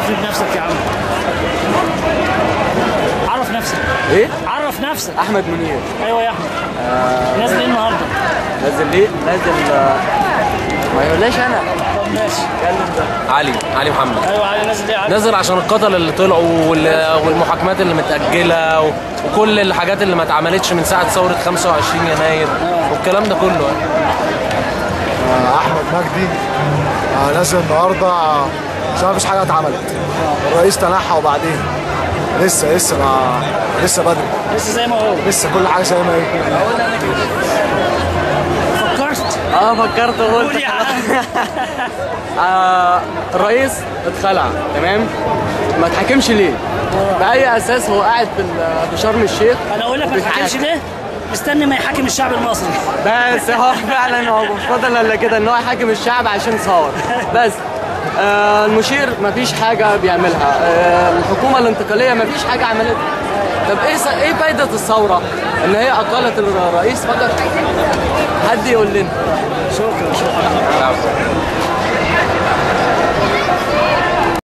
عرفني بنفسك يا عم عرف نفسك ايه عرف نفسك احمد منير ايوه يا احمد نازل ايه النهارده نازل ليه نازل آه، ما يقولش انا طب ماشي اتكلم ده علي علي محمد ايوه علي نازل ايه علي نزل عشان القتل اللي طلعوا وال- والمحاكمات اللي متأجلة و- وكل الحاجات اللي ما اتعملتش من ساعة ثورة 25 يناير والكلام ده كله يعني. آه، احمد مجدي آه، نازل النهارده عشان مفيش حاجه اتعملت الرئيس تنحى وبعدين لسه لسه ما لسه بدري لسه زي ما هو لسه كل حاجه زي ما هي فكرت اه فكرت قول قلت يا عم آه الرئيس اتخلع تمام ما اتحاكمش ليه باي اساس هو قاعد في ال- في شرم الشيخ انا اقول لك ما بيتحاكم. تحكمش ليه مستني ما يحاكم الشعب المصري بس هو فعلا هو مش فاضل الا كده ان هو يحاكم الشعب عشان ثور بس آه المشير مفيش حاجه بيعملها آه الحكومه الانتقاليه مفيش حاجه عملتها طب ايه س- ايه فايده الثوره ان هي اقالت الرئيس فقط حد يقول لنا شكرا شكرا